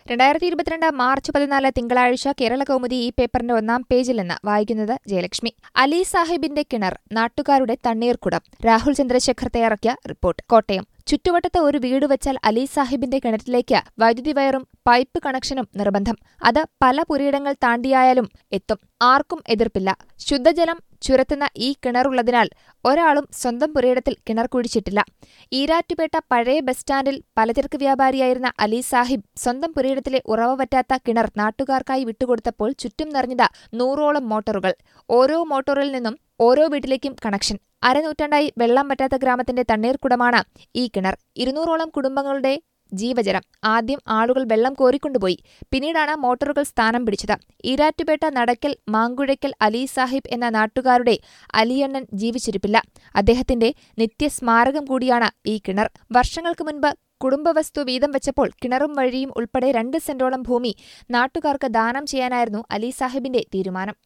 രണ്ടായിരത്തി ഇരുപത്തിരണ്ട് മാർച്ച് പതിനാല് തിങ്കളാഴ്ച കേരള കൗമുദി ഈ പേപ്പറിന്റെ ഒന്നാം പേജിൽ നിന്ന് വായിക്കുന്നത് ജയലക്ഷ്മി അലി സാഹിബിന്റെ കിണർ നാട്ടുകാരുടെ തണ്ണീർക്കുടം രാഹുൽ ചന്ദ്രശേഖർ തയ്യാറാക്കിയ റിപ്പോർട്ട് കോട്ടയം ചുറ്റുവട്ടത്ത് ഒരു വീട് വെച്ചാൽ അലി സാഹിബിന്റെ കിണറ്റിലേക്ക് വൈദ്യുതി വയറും പൈപ്പ് കണക്ഷനും നിർബന്ധം അത് പല പുരയിടങ്ങൾ താണ്ടിയായാലും എത്തും ആർക്കും എതിർപ്പില്ല ശുദ്ധജലം ചുരത്തുന്ന ഈ കിണറുള്ളതിനാൽ ഒരാളും സ്വന്തം പുരയിടത്തിൽ കിണർ കുഴിച്ചിട്ടില്ല ഈരാറ്റുപേട്ട പഴയ ബസ് സ്റ്റാൻഡിൽ പലചരക്ക് വ്യാപാരിയായിരുന്ന അലി സാഹിബ് സ്വന്തം പുരയിടത്തിലെ ഉറവ പറ്റാത്ത കിണർ നാട്ടുകാർക്കായി വിട്ടുകൊടുത്തപ്പോൾ ചുറ്റും നിറഞ്ഞത് നൂറോളം മോട്ടോറുകൾ ഓരോ മോട്ടോറിൽ നിന്നും ഓരോ വീട്ടിലേക്കും കണക്ഷൻ അരനൂറ്റാണ്ടായി വെള്ളം പറ്റാത്ത ഗ്രാമത്തിന്റെ തണ്ണീർക്കുടമാണ് ഈ കിണർ ഇരുന്നൂറോളം കുടുംബങ്ങളുടെ ജീവജലം ആദ്യം ആളുകൾ വെള്ളം കോരിക്കൊണ്ടുപോയി പിന്നീടാണ് മോട്ടോറുകൾ സ്ഥാനം പിടിച്ചത് ഈരാറ്റുപേട്ട നടക്കൽ മാങ്കുഴയ്ക്കൽ അലി സാഹിബ് എന്ന നാട്ടുകാരുടെ അലിയണ്ണൻ ജീവിച്ചിരിപ്പില്ല അദ്ദേഹത്തിന്റെ നിത്യസ്മാരകം കൂടിയാണ് ഈ കിണർ വർഷങ്ങൾക്ക് മുൻപ് കുടുംബവസ്തു വീതം വെച്ചപ്പോൾ കിണറും വഴിയും ഉൾപ്പെടെ രണ്ട് സെന്റോളം ഭൂമി നാട്ടുകാർക്ക് ദാനം ചെയ്യാനായിരുന്നു അലി സാഹിബിന്റെ തീരുമാനം